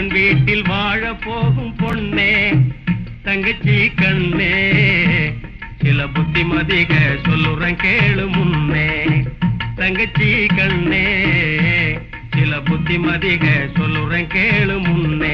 புருஷன் வீட்டில் வாழ போகும் பொண்ணே தங்கச்சி கண்ணே சில புத்திமதிக சொல்லுறேன் கேளு முன்னே தங்கச்சி கண்ணே சில புத்திமதிக சொல்லுறேன் கேளு முன்னே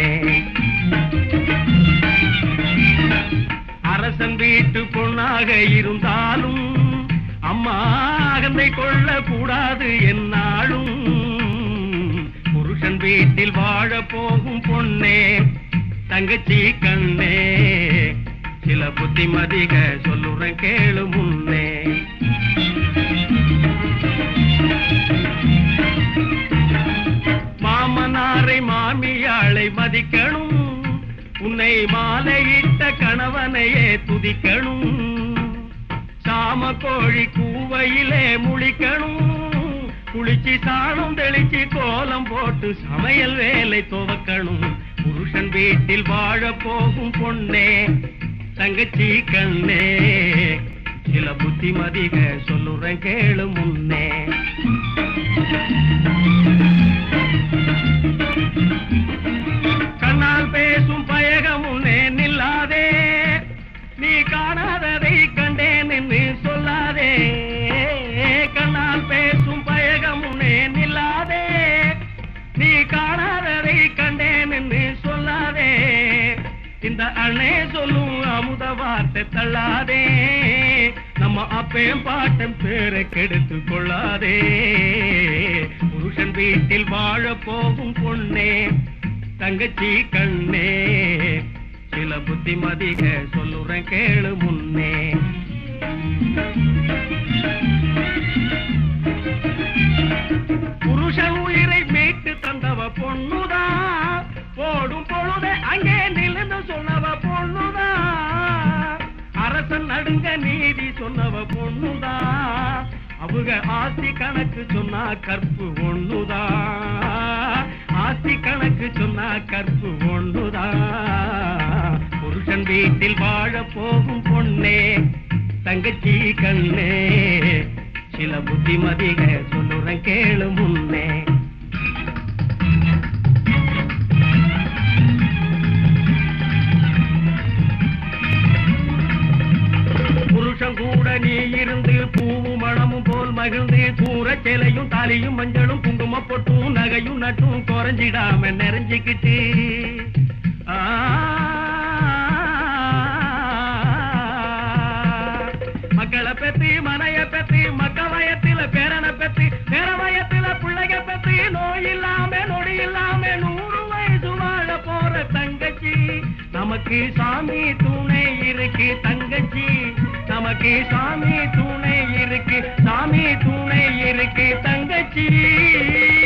அரசன் வீட்டு பொண்ணாக இருந்தாலும் அம்மா அகந்தை கொள்ள கூடாது என்னாலும் புருஷன் வீட்டில் வாழ போகும் பொண்ணே தங்கச்சி கண்ணே சில புத்திமதிக சொல்லுறேன் கேளு முன்னே மாமனாரை மாமியாளை மதிக்கணும் உன்னை மாலையிட்ட கணவனையே துதிக்கணும் சாம கோழி கூவையிலே முழிக்கணும் குளிச்சு சாணம் தெளிச்சு கோலம் போட்டு சமையல் வேலை துவக்கணும் புருஷன் வீட்டில் வாழ போகும் பொண்ணே தங்கச்சி கண்ணே சில புத்திமதிக சொல்லுறேன் கேளு முன்னே கண்ணால் பேசும் பயகம் உன்னே நில்லாதே நீ காணாததை கண்டேன் என்று சொல்லாதே கண்ணால் பேசும் பயகம் உன்னே நில்லாதே நீ காணாததை கண்டேன் என்று சொல்லாதே இந்த அண்ணே சொல்லும் அமுத வார்த்தை தள்ளாதே நம்ம அப்பையும் பாட்டம் பேரை கெடுத்து கொள்ளாதே புருஷன் வீட்டில் வாழ போகும் பொண்ணே தங்கச்சி கண்ணே சில புத்திமதிக சொல்லுறேன் கேளு முன்னே புருஷன் உயிரை மீட்டு தந்தவ பொண்ணுதான் போடும் பொழுதே அங்கே நிலந்து சொன்னவ பொண்ணுதான் அரசன் நடுங்க நீதி சொன்னவ பொண்ணுதான் அவங்க ஆஸ்தி கணக்கு சொன்னா கற்பு ஒண்ணுதான் ஆஸ்தி கணக்கு சொன்னா கற்பு ஒண்ணுதான் புருஷன் வீட்டில் வாழ போகும் பொண்ணே தங்கச்சி கண்ணே சில புத்திமதிக சொல்லுறேன் கேளு முன்னே புருஷன் கூட நீ இருந்து பூவும் மணமும் போல் மகிழ்ந்து கூற சேலையும் தாலியும் மஞ்சளும் குங்கும பொட்டும் நகையும் நட்டும் குறைஞ்சிடாம நிறைஞ்சுக்கிட்டு ஆ, மக்களை பெத்தி மனைய பெத்தி மக்க வயத்தில பேரனை பெத்தி பேர வயத்தில பிள்ளைக பெத்தி நோய் இல்லாம நொடி இல்லாம நூறு வயசு வாழ போற தங்கச்சி நமக்கு சாமி துணை இருக்கு தங்கச்சி நமக்கு சாமி துணை இருக்கு சாமி துணை இருக்கு தங்கச்சி